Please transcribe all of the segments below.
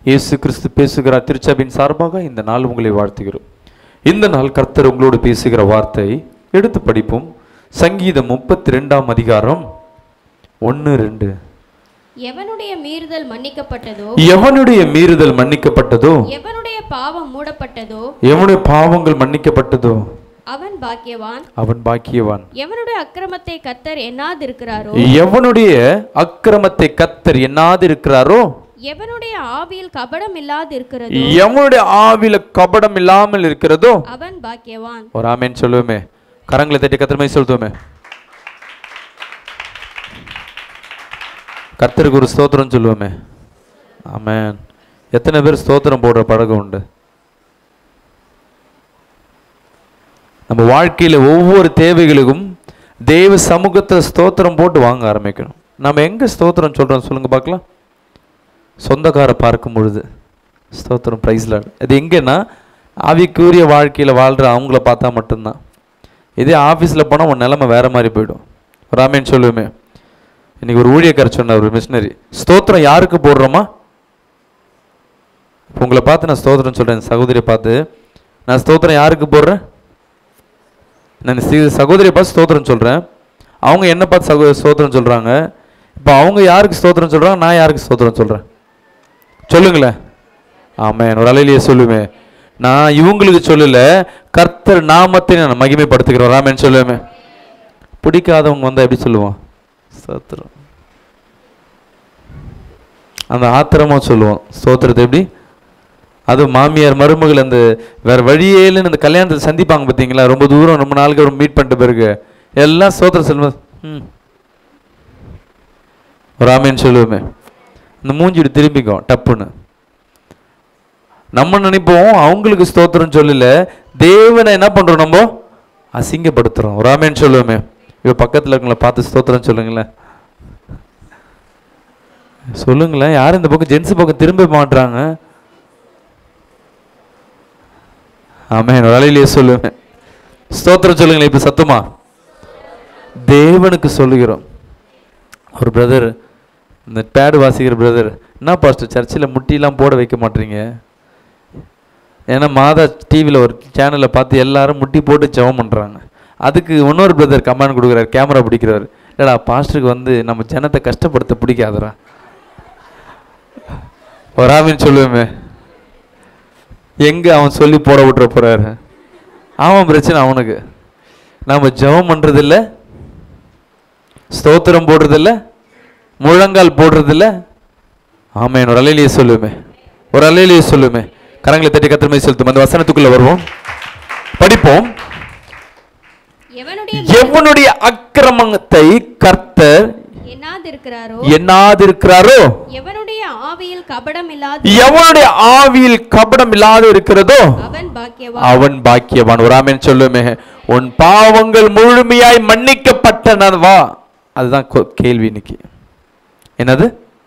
இயேசு கிறிஸ்து பேசுகிறார் திருச்சபையின் சார்பாக இந்த நாள் உங்களை வாழ்த்துகிறோம் இந்த நாள் கர்த்தர் உங்களோடு பேசுகிற வார்த்தை எடுத்து படிப்போம் சங்கீதம் முப்பத்தி ரெண்டாம் அதிகாரம் ஒன்று ரெண்டு எவனுடைய மீறுதல் மன்னிக்கப்பட்டதோ எவனுடைய மீறுதல் மன்னிக்கப்பட்டதோ எவனுடைய பாவம் மூடப்பட்டதோ எவனுடைய பாவங்கள் மன்னிக்கப்பட்டதோ அவன் பாக்கியவான் அவன் பாக்கியவான் எவனுடைய அக்கிரமத்தை கத்தர் எண்ணாதிருக்கிறாரோ எவனுடைய அக்கிரமத்தை கத்தர் எண்ணாது இருக்கிறாரோ எவனுடைய ஆவியில் கபடம் இல்லாதிருக்கிறதோ எவனுடைய ஆவில கபடம் இல்லாமல் இருக்கிறதோ அவன் பாக்கியவான் ஒரு ஆமேன் சொல்லுவோமே கரங்களை தட்டி கத்திரமை சொல்லுவோமே கர்த்தருக்கு ஒரு ஸ்தோத்திரம் சொல்லுவோமே ஆமென் எத்தனை பேர் ஸ்தோத்திரம் போடுற பழக்கம் உண்டு நம்ம வாழ்க்கையில ஒவ்வொரு தேவைகளுக்கும் தேவ சமூகத்தை ஸ்தோத்திரம் போட்டு வாங்க ஆரம்பிக்கணும் நம்ம எங்க ஸ்தோத்திரம் சொல்றோம் சொல்லுங்க பார்க்கலாம் சொந்தக்காரை பார்க்கும் பொழுது ஸ்தோத்திரம் பிரைஸ்ல இது எங்கன்னா ஆவிக்குரிய வாழ்க்கையில வாழ்ற அவங்கள பார்த்தா மட்டும்தான் இதே ஆஃபீஸில் போனால் உன் நிலைமை வேற மாதிரி போயிடும் ராமேன் சொல்லுவேமே இன்னைக்கு ஒரு ஊழியக்காரர் சொன்னார் ஒரு மிஷினரி ஸ்தோத்திரம் யாருக்கு போடுறோமா இப்ப உங்களை பார்த்து நான் ஸ்தோத்திரம் சொல்றேன் சகோதரியை பார்த்து நான் ஸ்தோத்திரம் யாருக்கு போடுறேன் நான் சி- சகோதரியை பார்த்து ஸ்தோத்திரம் சொல்றேன் அவங்க என்ன பார்த்து சகோ ஸ்தோத்திரம் சொல்றாங்க இப்போ அவங்க யாருக்கு ஸ்தோத்திரம் சொல்றாங்க நான் யாருக்கு ஸ்தோத்திரம் சொல்றேன் சொல்லுங்களேன் ஆமென் ஒரு அலையிலேயே சொல்லுவேன் நான் இவங்களுக்கு சொல்லல கர்த்தர் நாமத்தை நான் மகிமைப்படுத்துகிறேன் ராமன் சொல்லுவேமே பிடிக்காதவங்க வந்தா எப்படி சொல்லுவான் ஸ்தோத்திரம் அந்த ஆத்திரமா சொல்லுவோம் ஸ்தோத்திரத்தை எப்படி அது மாமியார் மருமகள் அந்த வேற வழியே இல்லைன்னு அந்த கல்யாணத்தை சந்திப்பாங்க பார்த்தீங்களா ரொம்ப தூரம் ரொம்ப நாளுக்கு அப்புறம் மீட் பண்ணிட்ட பிறகு எல்லாம் ஸ்தோத்திரம் சொல்லுவோம் ம் ராமேன் சொல்லுவோமே இந்த மூஞ்சிட்டு திரும்பிக்கும் டப்புன்னு நம்ம நினைப்போம் அவங்களுக்கு ஸ்தோத்திரம் சொல்லல தேவனை என்ன பண்றோம் நம்ம அசிங்கப்படுத்துறோம் ராமேன் சொல்லுவோமே இவ பக்கத்துல இருக்கவங்கள பார்த்து ஸ்தோத்திரம் சொல்லுங்களேன் சொல்லுங்களேன் யாரும் இந்த பக்கம் ஜென்ஸ் பக்கம் திரும்ப மாட்றாங்க ஆமென் ஒரு அலையிலேயே சொல்லுவேன் ஸ்தோத்திரம் சொல்லுங்களேன் இப்ப சத்தமா தேவனுக்கு சொல்லுகிறோம் ஒரு பிரதர் இந்த பேடு வாசிக்கிற பிரதர் என்ன பாஸ்டர் சர்ச்சில் முட்டிலாம் போட வைக்க மாட்டீங்க ஏன்னா மாதா டிவியில் ஒரு சேனலை பார்த்து எல்லாரும் முட்டி போட்டு ஜெபம் பண்ணுறாங்க அதுக்கு இன்னொரு பிரதர் கமெண்ட் கொடுக்குறாரு கேமரா பிடிக்கிறாரு இல்லடா பாஸ்டருக்கு வந்து நம்ம ஜனத்தை கஷ்டப்படுத்த பிடிக்காதடா ஒரு ஆமின்னு சொல்லுவேமே எங்கே அவன் சொல்லி போட விட்டுற போறாரு அவன் பிரச்சனை அவனுக்கு நம்ம ஜெபம் பண்ணுறதில்ல ஸ்தோத்திரம் போடுறதில்ல முழங்கால் போடுறதில்ல ஆமேன் ஒரு அலையிலேயே சொல்லுமே ஒரு அலையிலேயே சொல்லுமே கரங்களை தட்டி கத்திரமை செலுத்தும் அந்த வசனத்துக்குள்ள வருவோம் படிப்போம் எவனுடைய எவனுடைய அக்கிரமத்தை கர்த்தர் எண்ணாதிருக்கிறாரோ எண்ணாதிருக்கிறாரோ எவனுடைய ஆவியில் கபடம் இல்லாத எவனுடைய ஆவியில் கபடம் இல்லாது இருக்கிறதோ அவன் பாக்கியவான் அவன் பாக்கியவான் ஒரு ஆமென் சொல்லுமே உன் பாவங்கள் முழுமையாய் மன்னிக்கப்பட்டனவா அதுதான் கொ- கேள்வி இன்னைக்கு என்னது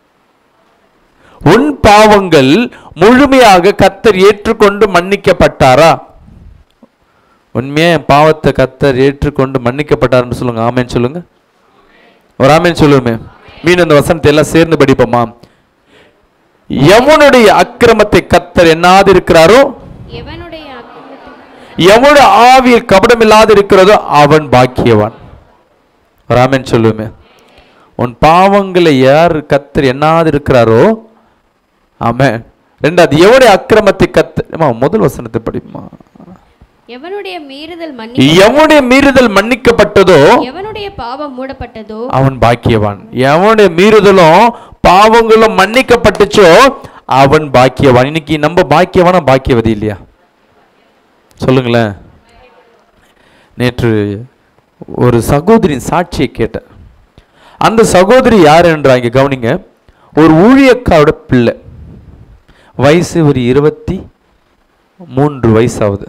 உன் பாவங்கள் முழுமையாக கத்தர் ஏற்றுக்கொண்டு மன்னிக்கப்பட்டாரா உண்மையா என் பாவத்தை கத்தர் ஏற்றுக்கொண்டு மன்னிக்கப்பட்டாருன்னு சொல்லுங்க ஆமென் சொல்லுங்க ஒரு ஆமென் சொல்லுமே மீன் இந்த வசனத்தை எல்லாம் சேர்ந்து படிப்போமா எவனுடைய அக்கிரமத்தை கத்தர் எண்ணாதிருக்கிறாரோ எவனுடைய அக்கிரமத்தை எவனுடைய ஆவியில் கபடம் இல்லாது இருக்கிறதோ அவன் பாக்கியவான் ராமன் சொல்லுமே உன் பாவங்களை யார் கத்தர் எண்ணாது இருக்கிறாரோ ஆமென் ரெண்டாவது எவனுடைய அக்கிரமத்தை கத்த முதல் வசனத்தை படிமா எவனுடைய மீறுதல் மன்னி எவனுடைய மீறுதல் மன்னிக்கப்பட்டதோ எவனுடைய பாவம் மூடப்பட்டதோ அவன் பாக்கியவான் எவனுடைய மீறுதலும் பாவங்களும் மன்னிக்கப்பட்டுச்சோ அவன் பாக்கியவான் இன்னைக்கு நம்ம பாக்கியவானா பாக்கியவதி இல்லையா சொல்லுங்களேன் நேற்று ஒரு சகோதரியின் சாட்சியை கேட்டேன் அந்த சகோதரி யார் என்றா இங்க கவனிங்க ஒரு ஊழியக்காரோட பிள்ளை வயசு ஒரு இருபத்தி மூன்று வயசாகுது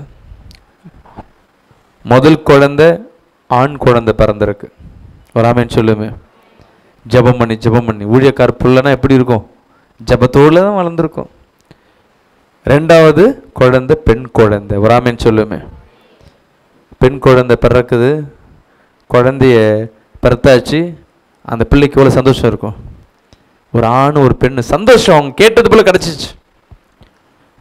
முதல் குழந்தை ஆண் குழந்தை பிறந்திருக்கு வராமேன்னு சொல்லுமே ஜெபம் பண்ணி ஜெபம் பண்ணி ஊழியக்கார புள்ளனா எப்படி இருக்கும் ஜெபத்தோடு தான் வளர்ந்துருக்கும் ரெண்டாவது குழந்தை பெண் குழந்தை வராமேன்னு சொல்லுமே பெண் குழந்தை பிறக்குது குழந்தைய பிறத்தாச்சு அந்த பிள்ளைக்கு எவ்வளோ சந்தோஷம் இருக்கும் ஒரு ஆண் ஒரு பெண்ணு சந்தோஷம் அவங்க கேட்டது போல கிடச்சிச்சு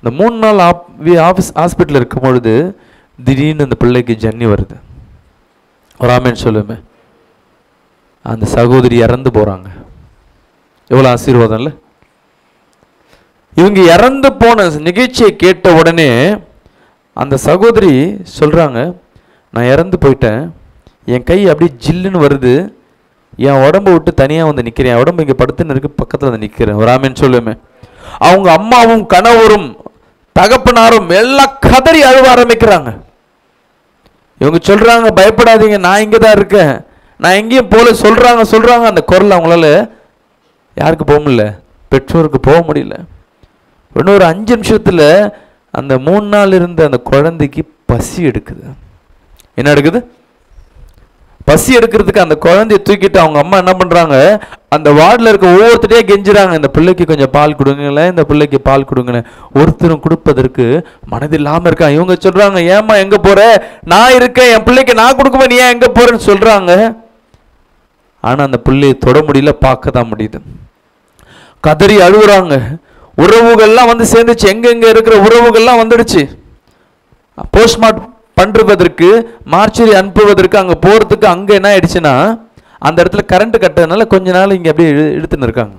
இந்த மூணு நாள் ஆப் ஆஃபீஸ் ஹாஸ்பிட்டலில் இருக்கும் பொழுது திடீர்னு அந்த பிள்ளைக்கு ஜன்னி வருது ஒரு ஆமேன்னு சொல்லுமே அந்த சகோதரி இறந்து போகிறாங்க எவ்வளோ ஆசீர்வாதம் இல்லை இவங்க இறந்து போன நிகழ்ச்சியை கேட்ட உடனே அந்த சகோதரி சொல்கிறாங்க நான் இறந்து போயிட்டேன் என் கை அப்படியே ஜில்லுன்னு வருது என் உடம்ப விட்டு தனியாக வந்து நிற்கிறேன் என் உடம்பு இங்கே படுத்துன்னு இருக்கு பக்கத்தில் வந்து நிற்கிறேன் ஒரு ஆமேன்னு சொல்லுமே அவங்க அம்மாவும் கணவரும் தகப்பனாரும் எல்லாம் கதறி அழுவ ஆரம்பிக்கிறாங்க இவங்க சொல்றாங்க பயப்படாதீங்க நான் இங்கே தான் இருக்கேன் நான் எங்கேயும் போல சொல்றாங்க சொல்றாங்க அந்த குரல் அவங்களால யாருக்கு போக முடியல பெற்றோருக்கு போக முடியல இன்னும் ஒரு அஞ்சு நிமிஷத்துல அந்த மூணு நாள் இருந்த அந்த குழந்தைக்கு பசி எடுக்குது என்ன எடுக்குது பசி எடுக்கிறதுக்கு அந்த குழந்தைய தூக்கிட்டு அவங்க அம்மா என்ன பண்றாங்க அந்த வார்டில் இருக்க ஒவ்வொருத்தரையே கெஞ்சுறாங்க இந்த பிள்ளைக்கு கொஞ்சம் பால் கொடுங்களேன் இந்த பிள்ளைக்கு பால் கொடுங்களேன் ஒருத்தரும் கொடுப்பதற்கு மனதில்லாம இருக்கான் இவங்க சொல்றாங்க ஏம்மா எங்க போற நான் இருக்கேன் என் பிள்ளைக்கு நான் கொடுக்குவேன் நீ ஏன் எங்க போறேன்னு சொல்றாங்க ஆனா அந்த பிள்ளையை தொட முடியல பார்க்க தான் முடியுது கதறி அழுகுறாங்க உறவுகள்லாம் வந்து சேர்ந்துச்சு எங்கெங்க இருக்கிற உறவுகள்லாம் வந்துடுச்சு போஸ்ட்மார்ட் பண்றதற்கு மார்ச்சரி அனுப்புவதற்கு அங்க போறதுக்கு அங்க என்ன ஆயிடுச்சுன்னா அந்த இடத்துல கரண்ட் கட்டதுனால கொஞ்ச நாள் இங்க அப்படியே இழு- இழுத்துன்னு இருக்காங்க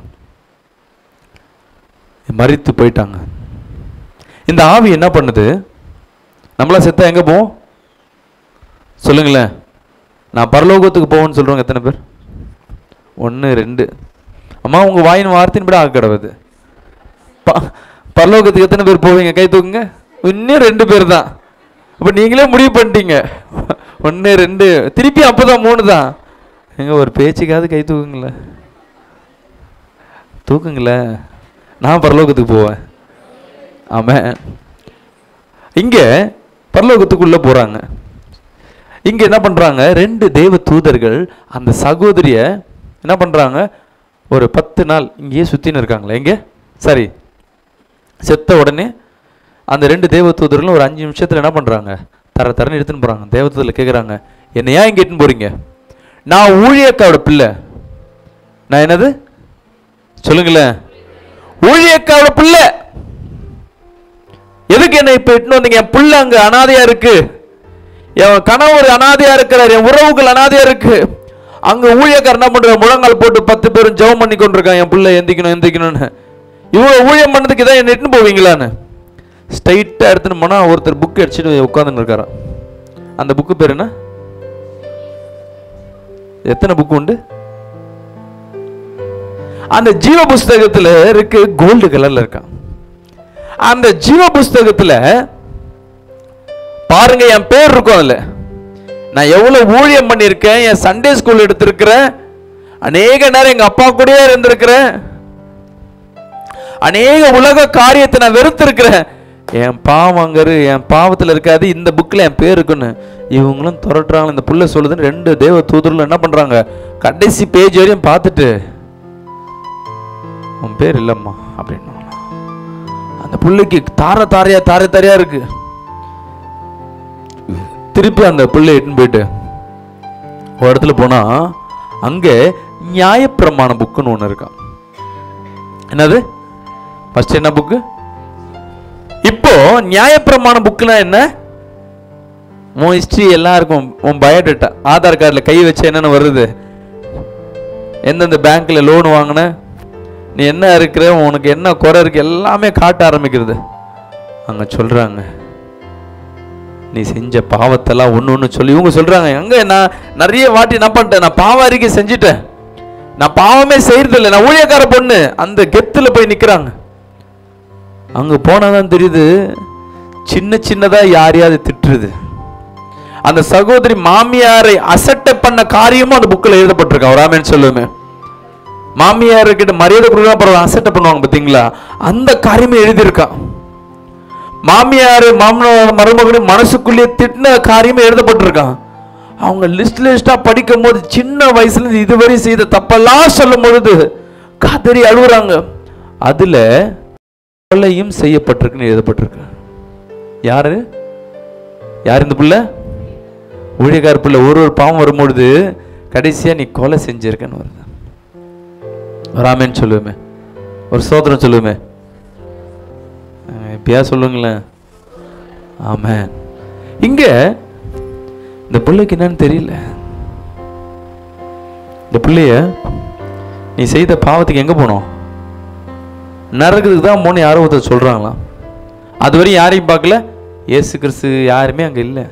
மறித்து போயிட்டாங்க இந்த ஆவி என்ன பண்ணுது நம்மளா செத்தா எங்க போவோம் சொல்லுங்களேன் நான் பரலோகத்துக்கு போவேன்னு சொல்றவங்க எத்தனை பேர் ஒன்று ரெண்டு அம்மா உங்க வாயின் வார்த்தையின் படி ஆக கிடவுது ப- பரலோகத்துக்கு எத்தனை பேர் போவீங்க கை தூக்குங்க இன்னும் ரெண்டு பேர் தான் அப்போ நீங்களே முடிவு பண்ணிட்டீங்க ஒன்று ரெண்டு திருப்பி அப்போதான் மூணு தான் எங்க ஒரு பேச்சுக்காவது கை தூக்குங்களேன் தூக்குங்களேன் நான் பரலோகத்துக்கு போவேன் ஆமாம் இங்கே பரலோகத்துக்குள்ளே போகிறாங்க இங்கே என்ன பண்ணுறாங்க ரெண்டு தேவ தூதர்கள் அந்த சகோதரிய என்ன பண்ணுறாங்க ஒரு பத்து நாள் இங்கேயே சுற்றின்னு இருக்காங்களே எங்கே சரி செத்த உடனே அந்த ரெண்டு தேவ தூதர்களும் ஒரு அஞ்சு நிமிஷத்தில் என்ன பண்ணுறாங்க தர தரன்னு எடுத்துன்னு போகிறாங்க தேவ தூதரில் கேட்குறாங்க என்னை ஏன் இங்கே எடுத்துன்னு போகிறீங்க நான் ஊழியக்காவோட பிள்ளை நான் என்னது சொல்லுங்களேன் ஊழியக்காவோட பிள்ளை எதுக்கு என்ன இப்ப இட்டுன்னு வந்தீங்க என் புள்ள அங்க அனாதையா இருக்கு என் கணவர் அனாதையா இருக்கிறார் என் உறவுகள் அனாதையா இருக்கு அங்க ஊழியக்காரர் என்ன பண்ற முழங்கால் போட்டு பத்து பேரும் ஜெபம் பண்ணி கொண்டிருக்கான் என் புள்ள எந்திக்கணும் எந்திக்கணும்னு இவ்வளவு ஊழியம் பண்ணதுக்கு தான் என்ன இட்டுன்னு போவீங்களான்னு ஸ்ட்ரைட்டா எடுத்துன்னு போனா ஒருத்தர் புக் அடிச்சுட்டு உட்காந்துன்னு இருக்காராம் அந்த புக்கு பேர் என்ன எத்தனை புக் உண்டு அந்த ஜீவ புஸ்தகத்துல இருக்கு கோல்டு கலர்ல இருக்கான் அந்த ஜீவ புஸ்தகத்துல பாருங்க என் பேர் இருக்கும் அதுல நான் எவ்வளவு ஊழியம் பண்ணியிருக்கேன் என் சண்டே ஸ்கூல் எடுத்திருக்கிறேன் அநேக நேரம் எங்க அப்பா கூடயே இருந்திருக்கிறேன் அநேக உலக காரியத்தை நான் வெறுத்திருக்கிறேன் என் பாவம் அங்க இரு என் பாவத்துல இருக்காது இந்த புக்ல என் பேர் இருக்குன்னு இவங்களும் துரட்டுறாங்க இந்த புள்ள சொல்லுதுன்னு ரெண்டு தேவ தூதர்களும் என்ன பண்றாங்க கடைசி பேஜ் வரையும் பார்த்துட்டு உன் பேர் இல்லம்மா அப்படின்னு அந்த புள்ளைக்கு தார தாரையா தார தாரையா இருக்கு திருப்பி அந்த பிள்ளை எட்டுன்னு போயிட்டு ஒரு இடத்துல போனா அங்க நியாயப்பிரமாண புக்குன்னு ஒன்று இருக்கான் என்னது ஃபர்ஸ்ட் என்ன புக்கு இப்போ நியாயப்பிரமாண புக்குனா என்ன உன் ஹிஸ்ட்ரி எல்லாம் இருக்கும் உன் பயோடேட்டா ஆதார் கார்டில் கை வச்ச என்னென்ன வருது எந்தெந்த பேங்க்ல லோன் வாங்கின நீ என்ன இருக்கிற உனக்கு என்ன குறை இருக்கு எல்லாமே காட்ட ஆரம்பிக்கிறது அங்க சொல்றாங்க நீ செஞ்ச பாவத்தெல்லாம் ஒன்று ஒன்று சொல்லி இவங்க சொல்றாங்க எங்க நான் நிறைய வாட்டி என்ன பண்ணிட்டேன் நான் பாவ அறிக்கை செஞ்சுட்டேன் நான் பாவமே செய்யறதில்லை நான் ஊழியக்கார பொண்ணு அந்த கெத்துல போய் நிக்கிறாங்க அங்க போனாதான் தெரியுது சின்ன சின்னதா யாரையாவது திட்டுறது அந்த சகோதரி மாமியாரை அசட்டை பண்ண காரியமும் அந்த புக்கில் எழுதப்பட்டிருக்கா ஒரு ஆமேன்னு சொல்லுவேன் மாமியார் கிட்ட மரியாதை கொடுக்கலாம் பரவாயில்ல அசட்டை பண்ணுவாங்க பார்த்தீங்களா அந்த காரியமே எழுதியிருக்கான் மாமியார் மாமனார் மருமகனும் மனசுக்குள்ளேயே திட்டின காரியமே எழுதப்பட்டிருக்கான் அவங்க லிஸ்ட் லிஸ்டா படிக்கும் போது சின்ன வயசுல இருந்து இதுவரை செய்த தப்பெல்லாம் சொல்லும் பொழுது கதறி அழுகுறாங்க அதுல கொலையும் செய்யப்பட்டிருக்குன்னு எழுதப்பட்டிருக்கு யாரு யார் இந்த புள்ள ஊழியக்கார பிள்ளை ஒரு ஒரு பாவம் வரும்பொழுது கடைசியா நீ கொலை செஞ்சிருக்கன்னு வருது ராமேன்னு சொல்லுவேமே ஒரு சோதரம் சொல்லுவேமே அஹ் எப்பயா சொல்லுங்களேன் ஆமென் இங்க இந்த பிள்ளைக்கு என்னன்னு தெரியல இந்த பிள்ளைய நீ செய்த பாவத்துக்கு எங்க போனோம் நரகத்துக்கு தான் போன யாரோ ஒருத்தர் சொல்றாங்களாம் அதுவரை யாரையும் பார்க்கல இயேசு கிறிஸ்து யாருமே அங்க இல்லை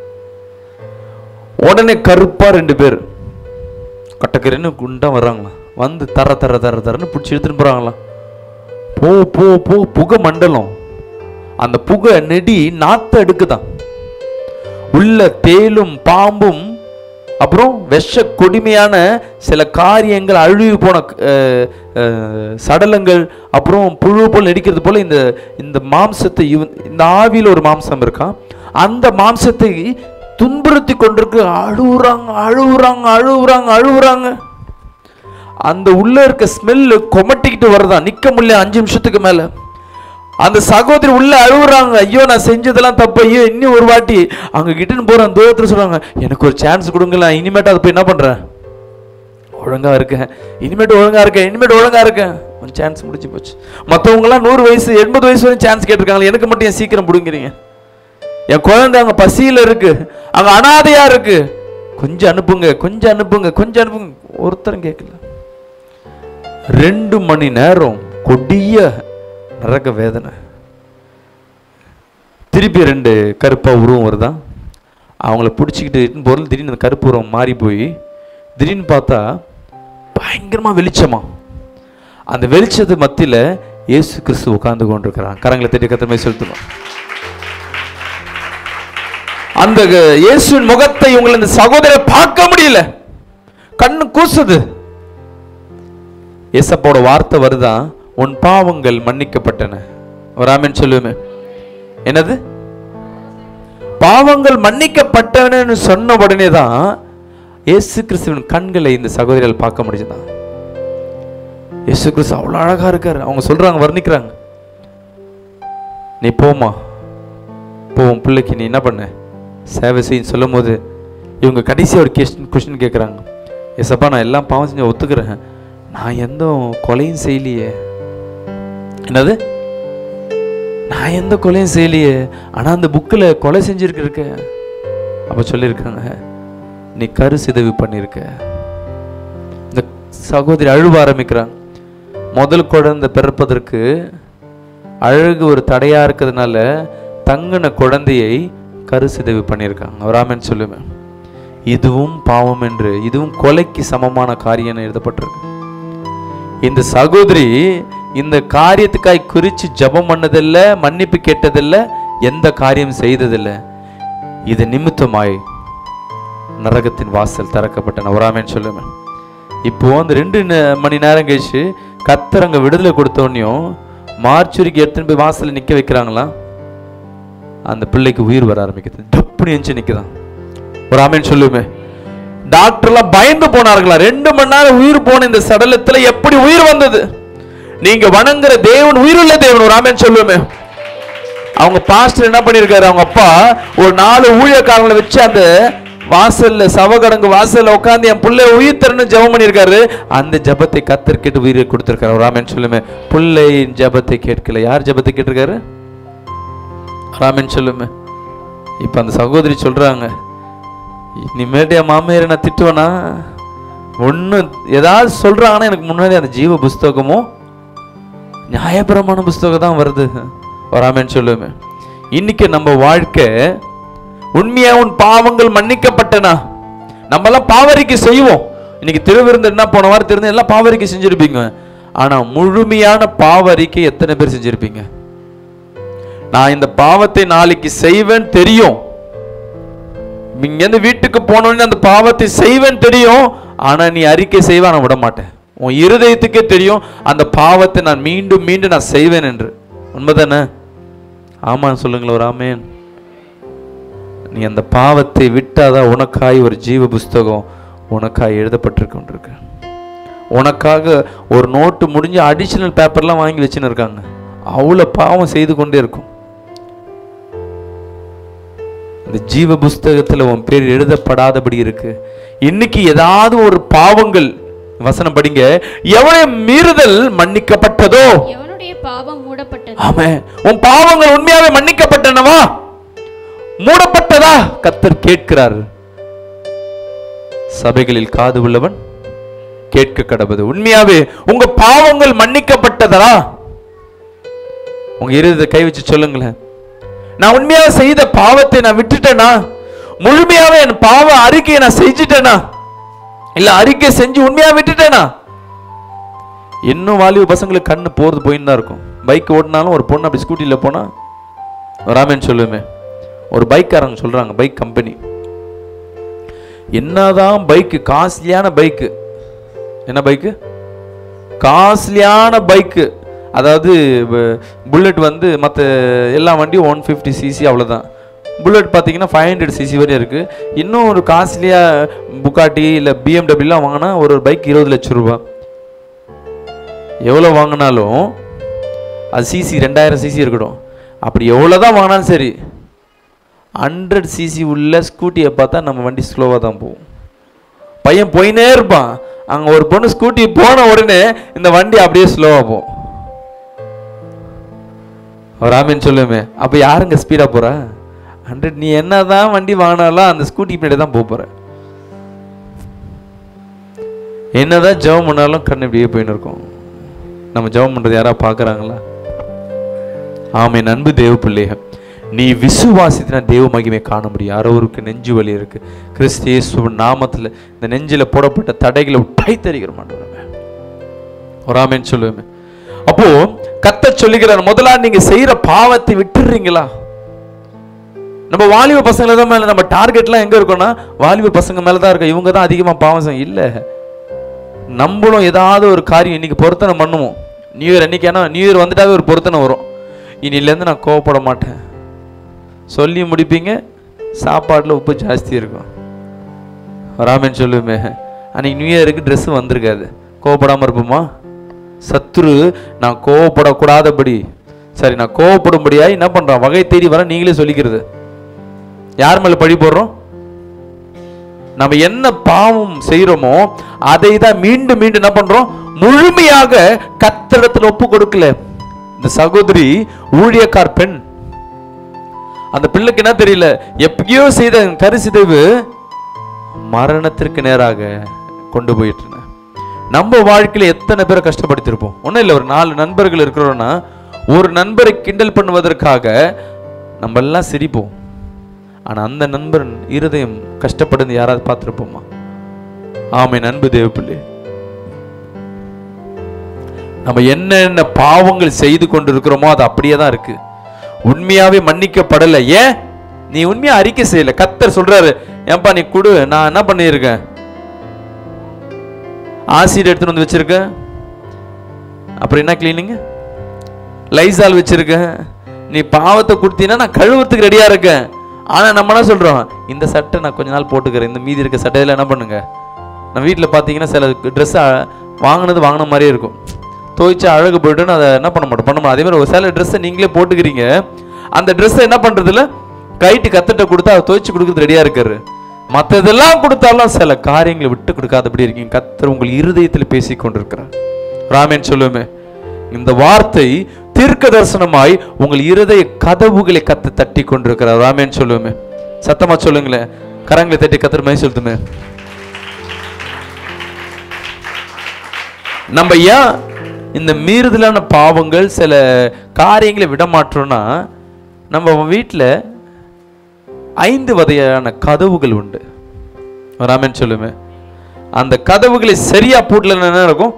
உடனே கருப்பா ரெண்டு பேர் கட்டக்கரைன்னு குண்டா வர்றாங்களாம் வந்து தர தர தர தரன்னு பிடிச்சி எடுத்துன்னு போறாங்களாம் போ போ போ புகை மண்டலம் அந்த புகை நெடி நாத்த எடுக்குதான் உள்ள தேலும் பாம்பும் அப்புறம் விஷ கொடுமையான சில காரியங்கள் அழுகி போன அஹ், அஹ், சடலங்கள் அப்புறம் புழு போல் நடிக்கிறது போல இந்த இந்த மாம்சத்தை இவன் இந்த ஆவியில் ஒரு மாம்சம் இருக்கான் அந்த மாம்சத்தை துன்புறுத்தி கொண்டிருக்கு அழுகுறாங்க அழுகுறாங்க அழுகுறாங்க அழுகுறாங்க அந்த உள்ள இருக்க ஸ்மெல்லு கொமட்டிக்கிட்டு வருதா நிக்க முடியல அஞ்சு நிமிஷத்துக்கு மேல அந்த சகோதரி உள்ள அழுகுறாங்க ஐயோ நான் செஞ்சதெல்லாம் தப்பு ஐயோ இன்னும் ஒரு வாட்டி அங்க கிட்டன்னு போறேன் தூரத்துல சொல்றாங்க எனக்கு ஒரு சான்ஸ் கொடுங்களேன் இனிமேட்டு அதை போய் என்ன பண்றேன் ஒழுங்கா இருக்கேன் இனிமேட்டு ஒழுங்கா இருக்கேன் இனிமேட்டு ஒழுங்கா இருக்கேன் ஒரு சான்ஸ் முடிஞ்சு போச்சு மற்றவங்கலாம் நூறு வயசு எண்பது வயசு வரையும் சான்ஸ் கேட்டிருக்காங்க எனக்கு மட்டும் ஏன் சீக்கிரம் பிடுங்கிறீங்க என் குழந்தை அங்க பசியில இருக்கு அங்க அனாதையா இருக்கு கொஞ்சம் அனுப்புங்க கொஞ்சம் அனுப்புங்க கொஞ்சம் அனுப்புங்க ஒருத்தரும் கேட்கல ரெண்டு மணி நேரம் கொடிய நரக வேதனை திருப்பி ரெண்டு கருப்பா உருவம் வருதா அவங்கள பிடிச்சிக்கிட்டு பொருள் திடீர்னு அந்த கருப்பு உருவம் மாறி போய் திடீர்னு பார்த்தா பயங்கரமா வெளிச்சமா அந்த வெளிச்சத்து மத்தியில இயேசு கிறிஸ்து உட்கார்ந்து கொண்டிருக்கிறான் கரங்களை தட்டி கத்தமை செலுத்தணும் அந்த க- இயேசுவின் முகத்தை உங்களை இந்த சகோதரர் பார்க்க முடியல கண்ணு கூசுது ஏசப்போட வார்த்தை வருதா உன் பாவங்கள் மன்னிக்கப்பட்டன ஒரு ஆமென் சொல்லுவேன் என்னது பாவங்கள் மன்னிக்கப்பட்டவனு சொன்ன உடனே தான் இயேசு கிறிஸ்துவின் கண்களை இந்த சகோதரிகள் பார்க்க முடிஞ்சுதான் இயேசு கிறிஸ்து அவ்வளோ அழகா இருக்காரு அவங்க சொல்றாங்க வர்ணிக்கிறாங்க நீ போமா போ உன் பிள்ளைக்கு நீ என்ன பண்ண சேவை செய்யும் சொல்லும் போது இவங்க கடைசி ஒரு கொஸ்டின் கொஸ்டின் கேட்குறாங்க எசப்பா நான் எல்லாம் பாவம் செஞ்சு ஒத்துக்கிறேன் நான் எந்த கொலையும் செய்யலையே என்னது நான் எந்த கொலையும் செய்யலையே ஆனால் அந்த புக்கில் கொலை செஞ்சிருக்க இருக்க அப்போ சொல்லியிருக்காங்க நீ கரு சிதைவு பண்ணியிருக்க இந்த சகோதரி அழுவ ஆரம்பிக்கிறாங்க முதல் குழந்தை பிறப்பதற்கு அழகு ஒரு தடையா இருக்கிறதுனால தங்கின குழந்தையை கரு சிதைவு பண்ணியிருக்காங்க அவராமன் சொல்லுவேன் இதுவும் பாவம் என்று இதுவும் கொலைக்கு சமமான காரியம் எழுதப்பட்டிருக்கு இந்த சகோதரி இந்த காரியத்துக்காய் குறிச்சு ஜெபம் பண்ணதில்ல மன்னிப்பு கேட்டதில்ல எந்த காரியம் செய்ததில்ல இது நிமித்தமாய் நரகத்தின் வாசல் திறக்கப்பட்ட ஒராமேன்னு சொல்லுவேன் இப்போ அந்த ரெண்டு நே- மணி நேரம் கழிச்சு கத்தர் அங்க விடுதலை கொடுத்தோடனையும் மார்ச்சுரிக்கு எடுத்துன்னு போய் வாசல்ல நிக்க வைக்கிறாங்களாம் அந்த பிள்ளைக்கு உயிர் வர ஆரம்பிக்குது டப்புனு எஞ்சி நிக்குதான் ஒரு ஆமேன் சொல்லுமே டாக்டர்லாம் பயந்து போனார்களா ரெண்டு மணி நேரம் உயிர் போன இந்த சடலத்துல எப்படி உயிர் வந்தது நீங்க வணங்குற தேவன் உயிருள்ள தேவன் ஒரு ஆமேன் சொல்லுமே அவங்க பாஸ்டர் என்ன பண்ணிருக்காரு அவங்க அப்பா ஒரு நாலு ஊழியக்காரங்களை வச்சு அந்த வாசல்ல சவகடங்கு வாசல்ல உட்கார்ந்து என் பிள்ளை உயிர் தரணும் ஜெபம் பண்ணியிருக்காரு அந்த ஜெபத்தை கத்தர் கேட்டு உயிரை கொடுத்திருக்காரு ஒரு ஆமேன் சொல்லுமே பிள்ளையின் ஜெபத்தை கேட்கல யார் ஜெபத்தை கேட்டிருக்காரு ராமன் சொல்லுமே இப்போ அந்த சகோதரி சொல்றாங்க இனிமேட்டு என் மாமியாரை நான் திட்டுவேனா ஒன்றும் ஏதாவது சொல்றாங்கன்னா எனக்கு முன்னாடி அந்த ஜீவ புஸ்தகமும் நியாயபரமான புஸ்தகம் தான் வருது வராமேன்னு சொல்லுவேன் இன்னைக்கு நம்ம வாழ்க்கை உண்மையா உன் பாவங்கள் மன்னிக்கப்பட்டனா நம்ம எல்லாம் பாவரிக்கை செய்வோம் இன்னைக்கு திருவிருந்து என்ன போன வாரம் திருந்து எல்லாம் பாவரிக்கை செஞ்சிருப்பீங்க ஆனா முழுமையான பாவரிக்கை எத்தனை பேர் செஞ்சிருப்பீங்க நான் இந்த பாவத்தை நாளைக்கு செய்வேன் தெரியும் இங்கேருந்து வீட்டுக்கு போனோடனே அந்த பாவத்தை செய்வேன் தெரியும் ஆனா நீ அறிக்கை செய்வ நான் விட மாட்டேன் உன் இருதயத்துக்கே தெரியும் அந்த பாவத்தை நான் மீண்டும் மீண்டும் நான் செய்வேன் என்று உண்மைதானே ஆமான்னு சொல்லுங்களேன் ஒரு ஆமேன் நீ அந்த பாவத்தை விட்டாதான் உனக்காய் ஒரு ஜீவ புஸ்தகம் உனக்காய் எழுதப்பட்டிருக்கின்றிருக்கு உனக்காக ஒரு நோட்டு முடிஞ்சு அடிஷனல் பேப்பர்லாம் வாங்கி வச்சுன்னு இருக்காங்க அவ்வளோ பாவம் செய்து கொண்டே இருக்கும் இந்த ஜீவ புஸ்தகத்துல உன் பேர் எழுதப்படாதபடி இருக்கு இன்னைக்கு ஏதாவது ஒரு பாவங்கள் வசனம் படிங்க எவனுடைய மீறுதல் மன்னிக்கப்பட்டதோ எவனுடைய பாவம் மூடப்பட்டதோ மூடப்பட்டது ஆமென் உன் பாவங்கள் உண்மையாவே மன்னிக்கப்பட்டனவா மூடப்பட்டதா கத்தர் கேட்கிறார் சபைகளில் காது உள்ளவன் கேட்க கடவுது உண்மையாவே உங்க பாவங்கள் மன்னிக்கப்பட்டதா உங்க இருதயத்தை கை வச்சு சொல்லுங்களேன் நான் உண்மையாக செய்த பாவத்தை நான் விட்டுட்டேனா முழுமையாவே என் பாவ அறிக்கையை நான் செஞ்சுட்டேனா இல்ல அறிக்கை செஞ்சு உண்மையா விட்டுட்டேனா இன்னும் வாலிப பசங்களுக்கு கண்ணு போறது போயின்னு தான் இருக்கும் பைக் ஓட்டினாலும் ஒரு பொண்ணு அப்படி ஸ்கூட்டியில் போனா ராமன் சொல்லுமே ஒரு பைக்காரங்க சொல்றாங்க பைக் கம்பெனி என்னதான் பைக்கு காஸ்ட்லியான பைக்கு என்ன பைக்கு காஸ்ட்லியான பைக்கு அதாவது புல்லட் வந்து மற்ற எல்லா வண்டியும் ஒன் ஃபிஃப்டி சிசி அவ்வளோதான் புல்லட் பார்த்தீங்கன்னா ஃபைவ் ஹண்ட்ரட் சிசி வரையும் இருக்குது இன்னும் ஒரு காஸ்ட்லியாக புக்காட்டி இல்லை பிஎம்டபிள்யூலாம் வாங்கினா ஒரு ஒரு பைக் இருபது லட்சம் ரூபா எவ்வளோ வாங்கினாலும் அது சிசி ரெண்டாயிரம் சிசி இருக்கட்டும் அப்படி எவ்வளோ தான் வாங்கினாலும் சரி ஹண்ட்ரட் சிசி உள்ள ஸ்கூட்டியை பார்த்தா நம்ம வண்டி ஸ்லோவாக தான் போகும் பையன் போயினே இருப்பான் அங்கே ஒரு பொண்ணு ஸ்கூட்டி போன உடனே இந்த வண்டி அப்படியே ஸ்லோவாக போகும் ராமின் சொல்லுமே அப்போ யாருங்க ஸ்பீடாக போகிறா ஹண்ட்ரட் நீ என்னதான் வண்டி வாங்கினாலும் அந்த ஸ்கூட்டி பின்னாடி தான் போக போகிற என்னதான் ஜெபம் பண்ணாலும் கண் இப்படியே போயின்னு இருக்கும் நம்ம ஜெபம் பண்ணுறது யாராவது பார்க்குறாங்களா ஆமே அன்பு தேவ பிள்ளைக நீ விசுவாசித்தினா தேவ மகிமை காண முடியும் யாரோருக்கு நெஞ்சு வலி இருக்கு கிறிஸ்து இயேசுவின் நாமத்துல இந்த நெஞ்சில போடப்பட்ட தடைகளை உட்டை தருகிற மாட்டோம் ஒரு ஆமேன்னு சொல்லுவேன் அப்போ கத்த சொல்லுகிறார் முதலா நீங்க செய்யற பாவத்தை விட்டுறீங்களா நம்ம வாலிப பசங்களை தான் மேல நம்ம டார்கெட்லாம் எங்க இருக்கோம்னா வாலிப பசங்க மேல தான் இருக்கும் இவங்க தான் அதிகமா பாவம் செய்யும் இல்ல நம்மளும் ஏதாவது ஒரு காரியம் இன்னைக்கு பொருத்தனை பண்ணுவோம் நியூ இயர் அன்னைக்கு ஏன்னா நியூ இயர் வந்துட்டாவே ஒரு பொருத்தனை வரும் இன்னிலேருந்து நான் கோவப்பட மாட்டேன் சொல்லி முடிப்பீங்க சாப்பாட்டில் உப்பு ஜாஸ்தி இருக்கும் ராமன் சொல்லுமே அன்னைக்கு நியூ இயருக்கு ட்ரெஸ் வந்திருக்காது கோவப்படாமல் இருப்போமா சத்துரு நான் கோவப்படக்கூடாதபடி சரி நான் கோவப்படும்படியா என்ன பண்றான் வகை தேடி வர நீங்களே சொல்லிக்கிறது யார் மேல பழி போடுறோம் நம்ம என்ன பாவம் செய்யறோமோ அதை தான் மீண்டும் மீண்டும் என்ன பண்றோம் முழுமையாக கத்திடத்துல ஒப்பு கொடுக்கல இந்த சகோதரி ஊழியக்கார் பெண் அந்த பிள்ளைக்கு என்ன தெரியல எப்பயோ செய்த கருசிதைவு மரணத்திற்கு நேராக கொண்டு போயிட்டு இருந்தேன். நம்ம வாழ்க்கையில எத்தனை பேரை கஷ்டப்படுத்திருப்போம் ஒன்றும் இல்லை ஒரு நாலு நண்பர்கள் இருக்கிறோன்னா ஒரு நண்பரை கிண்டல் பண்ணுவதற்காக நம்ம எல்லாம் சிரிப்போம் ஆனா அந்த நண்பன் இருதயம் கஷ்டப்படுது யாராவது பார்த்துருப்போமா ஆமை நண்பு தேவப்பிள்ளை நம்ம என்னென்ன பாவங்கள் செய்து கொண்டு இருக்கிறோமோ அது அப்படியே தான் இருக்கு உண்மையாவே மன்னிக்கப்படல ஏன் நீ உண்மையா அறிக்கை செய்யல கத்தர் சொல்றாரு ஏன்பா நீ கொடு நான் என்ன பண்ணியிருக்கேன் ஆசிட் எடுத்துட்டு வந்து வச்சிருக்கேன் அப்புறம் என்ன கிளீனிங் லைசால் வச்சிருக்கேன் நீ பாவத்தை கொடுத்தீங்கன்னா நான் கழுவுறதுக்கு ரெடியா இருக்கேன் ஆனா நம்ம என்ன சொல்றோம் இந்த சட்டை நான் கொஞ்ச நாள் போட்டுக்கிறேன் இந்த மீதி இருக்க சட்டையில என்ன பண்ணுங்க நான் வீட்டில் பார்த்தீங்கன்னா சில ட்ரெஸ் வாங்கினது வாங்கின மாதிரியே இருக்கும் துவைச்சு அழகு போயிட்டுன்னு அதை என்ன பண்ண மாட்டோம் பண்ண மாட்டோம் அதே மாதிரி ஒரு சில ட்ரெஸ்ஸை நீங்களே போட்டுக்கிறீங்க அந்த ட்ரெஸ்ஸை என்ன பண்றதுல கைட்டு கத்துட்ட கொடுத்தா அதை துவைச்சு கொடுக்குறது ரெடியா இருக்காரு மற்றதெல்லாம் கொடுத்தாலும் சில காரியங்களை விட்டு கொடுக்காதபடி இருக்கீங்க கத்தர் உங்கள் இருதயத்தில் பேசி கொண்டிருக்கிறார் ராமேன் சொல்லுமே இந்த வார்த்தை தீர்க்க தரிசனமாய் உங்கள் இருதய கதவுகளை கத்து தட்டி கொண்டிருக்கிறார் ராமேன் சொல்லுமே சத்தமா சொல்லுங்களேன் கரங்களை தட்டி கத்தர் மை சொல்லுமே நம்ம ஏன் இந்த மீறுதலான பாவங்கள் சில காரியங்களை விட மாட்டோம்னா நம்ம வீட்டில் ஐந்து வகையான கதவுகள் உண்டு ராமன் சொல்லுமே அந்த கதவுகளை சரியா பூட்டலன்னா என்ன இருக்கும்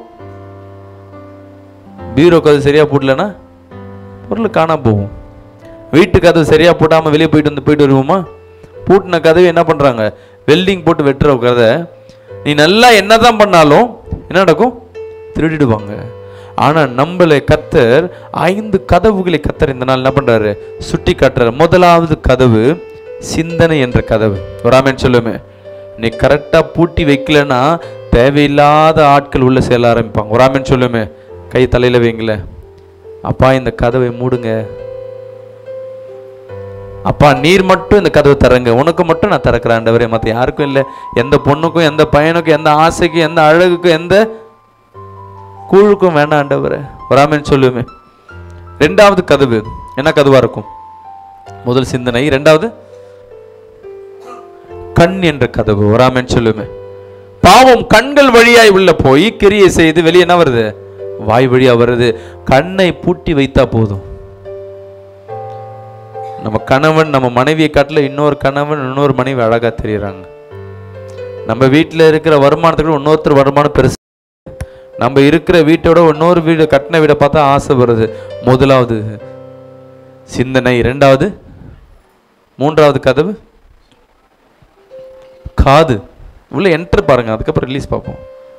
பீரோ கதவு சரியா பூட்டலன்னா பொருள் காணாம போகும் வீட்டு கதவு சரியா போட்டாம வெளியே போயிட்டு வந்து போயிட்டு வருவோமா பூட்டின கதவு என்ன பண்றாங்க வெல்டிங் போட்டு வெட்டுற கதை நீ நல்லா என்னதான் பண்ணாலும் என்ன நடக்கும் திருடிடுவாங்க ஆனா நம்மளை கத்தர் ஐந்து கதவுகளை கத்தர் இந்த நாள் என்ன பண்றாரு சுட்டி காட்டுறாரு முதலாவது கதவு சிந்தனை என்ற கதவு ராமன் சொல்லுமே நீ கரெக்டா பூட்டி வைக்கலன்னா தேவையில்லாத ஆட்கள் உள்ள செல்ல ஆரம்பிப்பாங்க ராமன் சொல்லுமே கை தலையில வைங்கள அப்பா இந்த கதவை மூடுங்க அப்பா நீர் மட்டும் இந்த கதவை திறங்க உனக்கு மட்டும் நான் திறக்கிறேன் ஆண்டவரே மற்ற யாருக்கும் இல்லை எந்த பொண்ணுக்கும் எந்த பையனுக்கும் எந்த ஆசைக்கும் எந்த அழகுக்கும் எந்த கூழுக்கும் வேண்டாம் ஆண்டவரே வராமன்னு சொல்லுவேன் ரெண்டாவது கதவு என்ன கதவா இருக்கும் முதல் சிந்தனை ரெண்டாவது கண் என்ற கதவு வராமன்னு சொல்லுமே பாவம் கண்கள் வழியாய் உள்ள போய் கிரியை செய்து வெளியே என்ன வருது வாய் வழியா வருது கண்ணை பூட்டி வைத்தா போதும் நம்ம கணவன் நம்ம மனைவியை காட்டில இன்னொரு கணவன் இன்னொரு மனைவி அழகா தெரியறாங்க நம்ம வீட்டில் இருக்கிற வருமானத்துக்கு இன்னொருத்தர் வருமானம் பெருசு நம்ம இருக்கிற வீட்டோட இன்னொரு வீடு கட்டின வீடை பார்த்தா ஆசை வருது முதலாவது சிந்தனை இரண்டாவது மூன்றாவது கதவு காது உள்ள என்டர் பாருங்க அதுக்கப்புறம் ரிலீஸ் பார்ப்போம்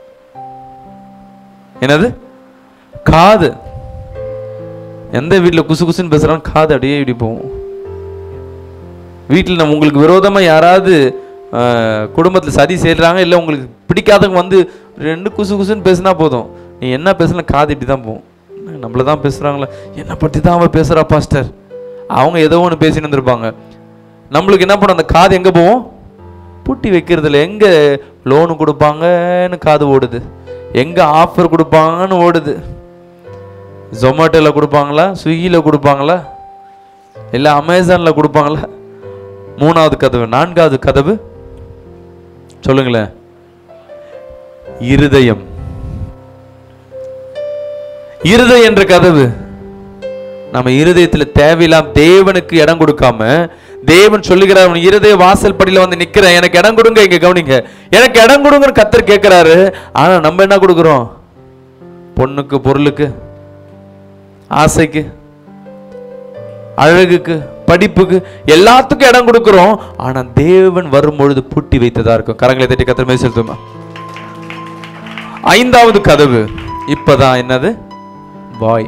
என்னது காது எந்த வீட்டில் குசு குசுன்னு பேசுறாங்க காது அப்படியே இப்படி போகும் வீட்டில் நம்ம உங்களுக்கு விரோதமாக யாராவது குடும்பத்தில் சதி செய்கிறாங்க இல்லை உங்களுக்கு பிடிக்காதவங்க வந்து ரெண்டு குசு குசுன்னு பேசினா போதும் நீ என்ன பேசலாம் காது இப்படி தான் போகும் நம்மள தான் பேசுகிறாங்களே என்னை பற்றி தான் அவன் பேசுகிறா பாஸ்டர் அவங்க ஏதோ ஒன்று பேசின்னு இருந்திருப்பாங்க நம்மளுக்கு என்ன பண்ணும் அந்த காது எங்கே போவோம் பூட்டி வைக்கிறதுல எங்கே லோனு கொடுப்பாங்கன்னு காது ஓடுது எங்கே ஆஃபர் கொடுப்பாங்கன்னு ஓடுது ஜொமேட்டோவில் கொடுப்பாங்களா ஸ்விக்கியில் கொடுப்பாங்களா இல்லை அமேசானில் கொடுப்பாங்களா மூணாவது கதவு நான்காவது கதவு சொல்லுங்களேன் இருதயம் இருதயம் என்ற கதவு நம்ம இருதயத்துல தேவையில்லாம் தேவனுக்கு இடம் கொடுக்காம தேவன் சொல்லுகிறார் உன் இருதய வாசல் படியில வந்து நிக்கிறேன் எனக்கு இடம் கொடுங்க இங்க கவனிங்க எனக்கு இடம் கொடுங்கன்னு கத்தர் கேட்கிறாரு ஆனா நம்ம என்ன கொடுக்குறோம் பொண்ணுக்கு பொருளுக்கு ஆசைக்கு அழகுக்கு படிப்புக்கு எல்லாத்துக்கும் இடம் கொடுக்கிறோம் ஆனா தேவன் வரும்பொழுது பூட்டி வைத்ததா இருக்கும் கரங்களை தட்டி கத்திர மேல் செலுத்துமா ஐந்தாவது கதவு இப்பதான் என்னது வாய்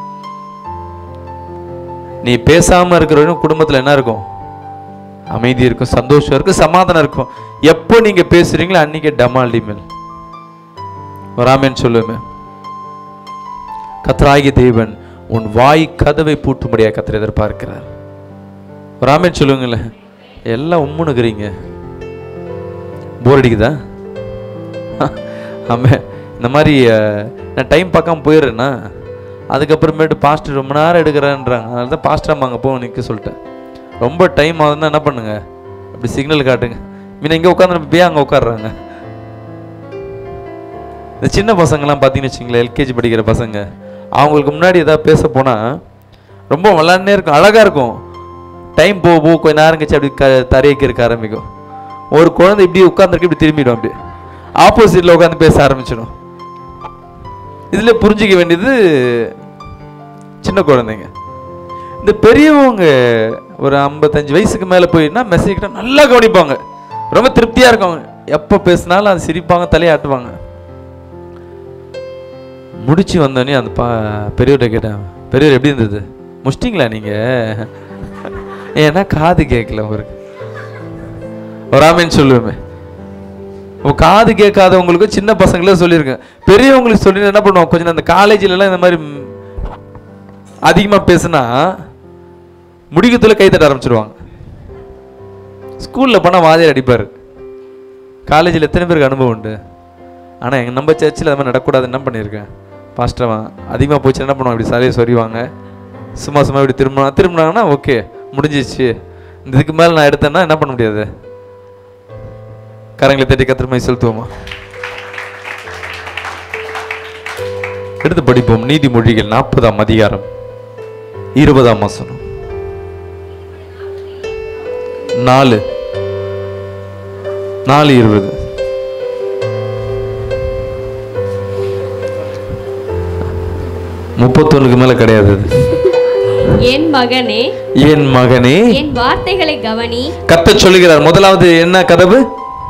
நீ பேசாம இருக்கிற வரைக்கும் குடும்பத்துல என்ன இருக்கும் அமைதி இருக்கும் சந்தோஷம் இருக்கும் சமாதானம் இருக்கும் எப்போ நீங்க பேசுறீங்களோ அன்னைக்கு டமால் டிமெல் வராமேன்னு சொல்லுவேன் கத்ராகி தேவன் உன் வாய் கதவை பூட்டும்படியாக கத்திர எதிர்பார்க்கிறார் ராமன் சொல்லுங்களேன் எல்லாம் உம்முனுக்குறீங்க போர் அடிக்குதா ஆமே இந்த மாதிரி அஹ், நான் டைம் பார்க்காம போயிடுறேன்னா அதுக்கப்புறமேட்டு பாஸ்டர் ரொம்ப நேரம் எடுக்கிறேன்றாங்க அதனால தான் பாஸ்டர் அம்மா அங்கே போக நிற்க சொல்லிட்டேன் ரொம்ப டைம் ஆகுதுன்னா என்ன பண்ணுங்க அப்படி சிக்னல் காட்டுங்க மீன் இங்கே உட்காந்து போய் அங்கே உட்காடுறாங்க இந்த சின்ன பசங்கள்லாம் பார்த்தீங்கன்னு வச்சுங்களேன் எல்கேஜி படிக்கிற பசங்க அவங்களுக்கு முன்னாடி ஏதாவது பேச போனால் ரொம்ப விளாட்னே இருக்கும் அழகாக இருக்கும் டைம் போக போக கொஞ்ச நேரம் கழிச்சு அப்படி க தரையக்கு இருக்க ஆரம்பிக்கும் ஒரு குழந்தை இப்படி உட்காந்துருக்கு இப்படி திரும்பிடும் அப்படி ஆப்போசிட்டில் உட்காந்து பேச ஆரம்பிச்சிடும் இதில் புரிஞ்சிக்க வேண்டியது சின்ன குழந்தைங்க இந்த பெரியவங்க ஒரு ஐம்பத்தஞ்சு வயசுக்கு மேலே போயின்னா மெசேஜ் கிட்ட நல்லா கவனிப்பாங்க ரொம்ப திருப்தியாக இருக்கும் எப்போ பேசினாலும் அது சிரிப்பாங்க தலையாட்டுவாங்க முடிச்சு வந்தோடனே அந்த பா பெரியவர்கிட்ட கேட்டேன் பெரியவர் எப்படி இருந்தது முடிச்சிட்டிங்களா நீங்கள் ஏன்னா காது கேட்கல அவருக்கு வராமேன்னு சொல்லுவேன் இப்போ காது கேட்காதவங்களுக்கு சின்ன பசங்களே சொல்லியிருக்கேன் பெரியவங்களுக்கு சொல்லி என்ன பண்ணுவோம் கொஞ்சம் அந்த காலேஜிலலாம் இந்த மாதிரி ம், அதிகமாக பேசுனா முடிக்கத்துல கை தட்ட ஆரம்பிச்சிருவாங்க ஸ்கூலில் போனால் வாதியார் அடிப்பார் காலேஜில் எத்தனை பேருக்கு அனுபவம் உண்டு ஆனால் எங்கள் நம்ம சர்ச்சில் அது மாதிரி நடக்கூடாது என்ன பண்ணியிருக்கேன் பாஸ்டர்வன் அதிகமாக போச்சு என்ன பண்ணுவாங்க இப்படி சாலையை சொறிவாங்க சும்மா சும்மா இப்படி திரும்பினா திரும்பினாங்கன்னா ஓகே முடிஞ்சிச்சு இந்த இதுக்கு மேலே நான் எடுத்தேன்னா என்ன பண்ண முடியாது கரங்களை தட்டி கத்திரமை செலுத்துவோமா எடுத்து படிப்போம் நீதிமொழிகள் நாற்பதாம் அதிகாரம் இருபதாம் வசனம் நாலு நாலு இருபது முப்பத்தொன்னுக்கு மேல கிடையாது அது. என் மகனே என் மகனே என் வார்த்தைகளை கவனி கத்த சொல்லுகிறார் முதலாவது என்ன கதவு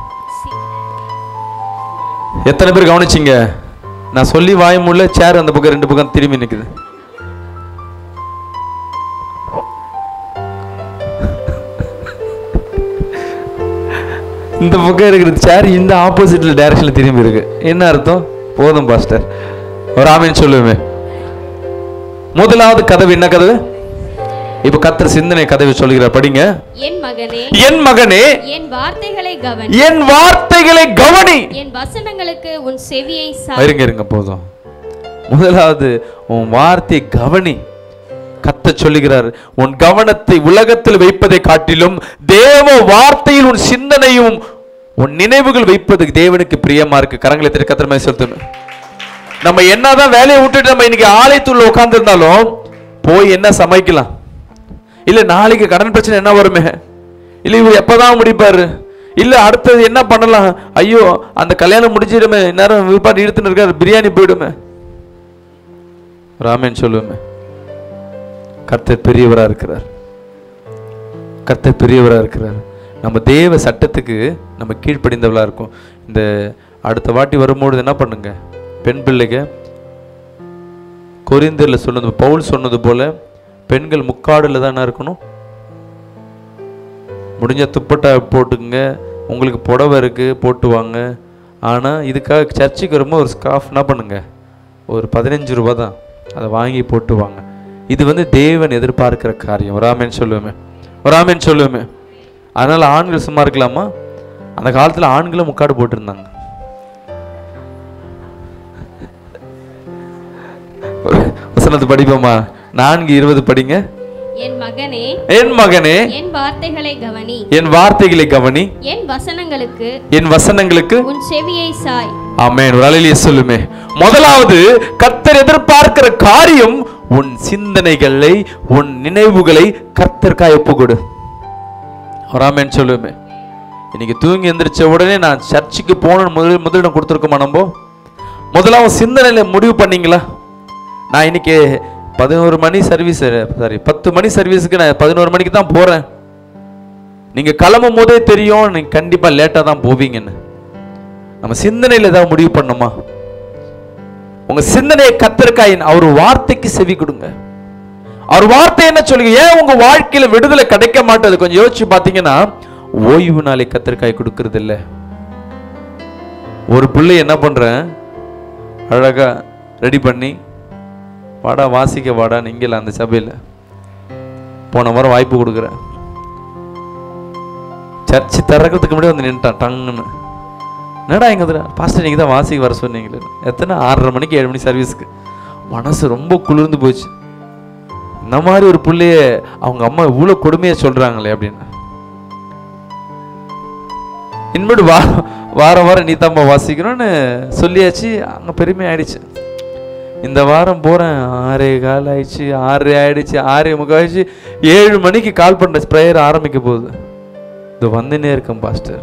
எத்தனை பேர் கவனிச்சீங்க நான் சொல்லி வாய் முள்ள சேர் அந்த பக்கம் ரெண்டு பக்கம் திரும்பி நிக்குது இந்த பக்கம் இருக்கிற சேர் இந்த ஆப்போசிட்ல டைரக்ஷன்ல திரும்பி இருக்கு என்ன அர்த்தம் போதும் பாஸ்டர் ஒரு ஆமீன் சொல்லுவேன் முதலாவது கதவு என்ன கதவு இப்ப கத்தர் சிந்தனை கதவை சொல்லுகிறார் படிங்க என் மகனே என் மகனே என் வார்த்தைகளை கவனி என் வார்த்தைகளை கவனி என் வசனங்களுக்கு உன் செவியை சா இருங்க இருங்க போதும் முதலாவது உன் வார்த்தை கவனி கத்த சொல்லுகிறார் உன் கவனத்தை உலகத்தில் வைப்பதை காட்டிலும் தேவ வார்த்தையில் உன் சிந்தனையும் உன் நினைவுகள் வைப்பது தேவனுக்கு பிரியமா இருக்கு கரங்களை திரு கத்திரமே செலுத்தணும் நம்ம என்னதான் வேலையை விட்டுட்டு நம்ம இன்னைக்கு ஆலயத்துள்ள உட்கார்ந்து இருந்தாலும் போய் என்ன சமைக்கலாம் இல்ல நாளைக்கு கடன் பிரச்சனை என்ன வருமே இல்ல இவர் எப்பதான் முடிப்பாரு இல்ல அடுத்தது என்ன பண்ணலாம் ஐயோ அந்த கல்யாணம் முடிஞ்சிடுமே நேரம் விற்பாடு இழுத்துன்னு இருக்காரு பிரியாணி போயிடுமே ராமன் சொல்லுமே கர்த்தர் பெரியவரா இருக்கிறார் கர்த்தர் பெரியவரா இருக்கிறார் நம்ம தேவ சட்டத்துக்கு நம்ம கீழ்ப்படிந்தவளா இருக்கும் இந்த அடுத்த வாட்டி வரும்பொழுது என்ன பண்ணுங்க பெண் பிள்ளைங்க கொரிந்தியர்ல சொன்னது பவுல் சொன்னது போல பெண்கள் முக்காடுல தான் என்ன இருக்கணும் முடிஞ்ச துப்பட்டா போட்டுக்குங்க உங்களுக்கு புடவை இருக்கு போட்டு வாங்க ஆனால் இதுக்காக சர்ச்சுக்கு வரும்போது ஒரு ஸ்கார்ஃப் என்ன பண்ணுங்க ஒரு பதினஞ்சு ரூபா தான் அதை வாங்கி போட்டு வாங்க இது வந்து தேவன் எதிர்பார்க்கிற காரியம் ஒரு ஆமேன் சொல்லுவேமே ஒரு ஆமேன் சொல்லுவேமே அதனால ஆண்கள் சும்மா இருக்கலாமா அந்த காலத்தில் ஆண்களும் முக்காடு போட்டிருந்தாங்க ஒரு வசனத்தை படிப்போமா நான்கு இருபது படிங்க என் மகனே என் மகனே என் வார்த்தைகளை கவனி என் வார்த்தைகளை கவனி என் வசனங்களுக்கு என் வசனங்களுக்கு உன் செவியை சாய் ஆமென் ஒரு அலையிலேயே சொல்லுமே முதலாவது கர்த்தர் எதிர்பார்க்கிற காரியம் உன் சிந்தனைகளை உன் நினைவுகளை கர்த்தர்க்காய் ஒப்புக்கொடு ஒரு ஆமென் சொல்லுமே இன்னைக்கு தூங்கி எந்திரிச்ச உடனே நான் சர்ச்சுக்கு போகணும்னு முதல் முதலிடம் கொடுத்துருக்கோமா நம்ம முதலாவது சிந்தனையில முடிவு பண்ணீங்களா நான் இன்னைக்கு பதினோரு மணி சர்வீஸ் சாரி பத்து மணி சர்வீஸுக்கு நான் பதினோரு மணிக்கு தான் போறேன் நீங்க கிளம்பும் போதே தெரியும் நீங்க கண்டிப்பா லேட்டா தான் போவீங்கன்னு நம்ம சிந்தனையில ஏதாவது முடிவு பண்ணுமா உங்க சிந்தனையை கத்திருக்காயின் அவர் வார்த்தைக்கு செவி கொடுங்க அவர் வார்த்தை என்ன சொல்லுங்க ஏன் உங்க வாழ்க்கையில விடுதலை கிடைக்க மாட்டேது கொஞ்சம் யோசிச்சு பாத்தீங்கன்னா ஓய்வு நாளை கத்திரிக்காய் கொடுக்கறது இல்ல ஒரு பிள்ளை என்ன பண்றேன் அழகா ரெடி பண்ணி வாடா வாசிக்க வாடா நீங்கல அந்த சபையில போன வாரம் வாய்ப்பு கொடுக்குறேன் சர்ச்சு திறக்கிறதுக்கு முன்னாடி வந்து நின்ட்டான் டங்குன்னு என்னடா எங்க இதுல பாஸ்டர் நீங்க தான் வாசிக்க வர சொன்னீங்களே எத்தனை ஆறரை மணிக்கு ஏழு மணி சர்வீஸ்க்கு மனசு ரொம்ப குளிர்ந்து போச்சு இந்த மாதிரி ஒரு புள்ளைய அவங்க அம்மா இவ்வளோ கொடுமையா சொல்றாங்களே அப்படின்னு இனிமேட்டு வா வாரம் வாரம் நீ தாம்மா வாசிக்கணும்னு சொல்லியாச்சு அங்கே பெருமை ஆயிடுச்சு இந்த வாரம் போகிறேன் ஆறே கால் ஆயிடுச்சு ஆறரை ஆயிடுச்சு ஆறே முக்கால் ஆயிடுச்சு ஏழு மணிக்கு கால் பண்ணுற ப்ரேயர் ஆரம்பிக்க போகுது இது வந்துனே இருக்கேன் பாஸ்டர்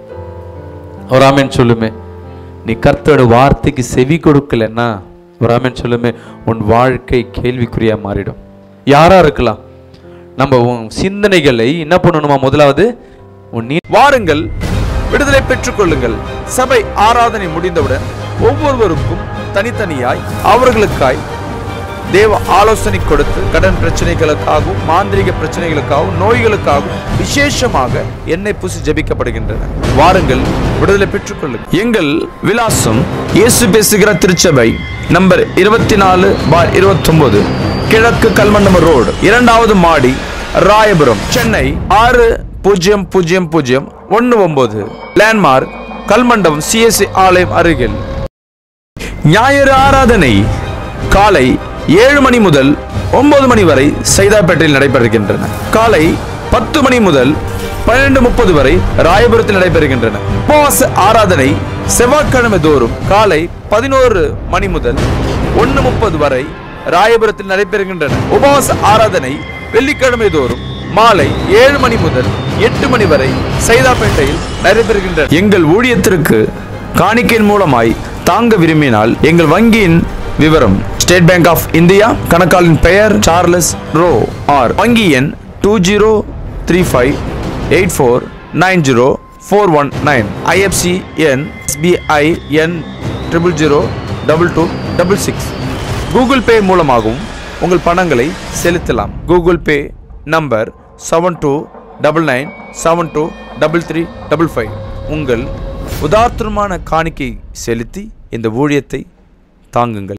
ஒரு ஆமென் சொல்லுமே நீ கர்த்தரோட வார்த்தைக்கு செவி கொடுக்கலன்னா ஒரு ஆமென் சொல்லுமே உன் வாழ்க்கை கேள்விக்குறியா மாறிடும் யாரா இருக்கலாம் நம்ம உன் சிந்தனைகளை என்ன பண்ணணுமா முதலாவது உன் நீ வாருங்கள் விடுதலை பெற்றுக் கொள்ளுங்கள் சபை ஆராதனை முடிந்தவுடன் ஒவ்வொருவருக்கும் தனித்தனியாய் அவர்களுக்காய் தேவ ஆலோசனை கொடுத்து கடன் பிரச்சனைகளுக்காகவும் மாந்திரிக பிரச்சனைகளுக்காகவும் நோய்களுக்காகவும் விசேஷமாக எண்ணெய் பூசி ஜெபிக்கப்படுகின்றன வாருங்கள் விடுதலை பெற்றுக்கொள்ளுங்கள் எங்கள் விலாசம் இயேசு பேசுகிற திருச்சபை நம்பர் இருபத்தி நாலு பார் இருபத்தொன்பது கிழக்கு கல்மண்டம ரோடு இரண்டாவது மாடி ராயபுரம் சென்னை ஆறு பூஜ்ஜியம் பூஜ்ஜியம் பூஜ்ஜியம் ஒன்று ஒன்பது லேண்ட்மார்க் கல்மண்டபம் சிஎஸ்சி ஆலயம் அருகில் ஞாயிறு ஆராதனை காலை ஏழு மணி முதல் ஒன்பது மணி வரை சைதாப்பேட்டையில் நடைபெறுகின்றன காலை பத்து மணி முதல் பன்னிரண்டு முப்பது வரை ராயபுரத்தில் நடைபெறுகின்றன உபவாச ஆராதனை செவ்வாய்க்கிழமை தோறும் காலை பதினோரு மணி முதல் ஒன்று முப்பது வரை ராயபுரத்தில் நடைபெறுகின்றன உபவாச ஆராதனை வெள்ளிக்கிழமை தோறும் மாலை ஏழு மணி முதல் எட்டு மணி வரை சைதாப்பேட்டையில் நடைபெறுகின்றன எங்கள் ஊழியத்திற்கு காணிக்கையின் மூலமாய் தாங்க விரும்பினால் எங்கள் வங்கியின் விவரம் ஸ்டேட் பேங்க் ஆஃப் இந்தியா கணக்காளின் பெயர் சார்லஸ் ரோ ஆர் வங்கி எண் two zero three five eight four nine zero four one nine IFSC எண் எஸ்பிஐ எண் triple zero double two double six Google Pay மூலமாகவும் உங்கள் பணங்களை செலுத்தலாம் Google Pay number seven two double nine seven two double three double five உங்கள் உதார்த்தமான காணிக்கை செலுத்தி இந்த ஊழியத்தை தாங்குங்கள்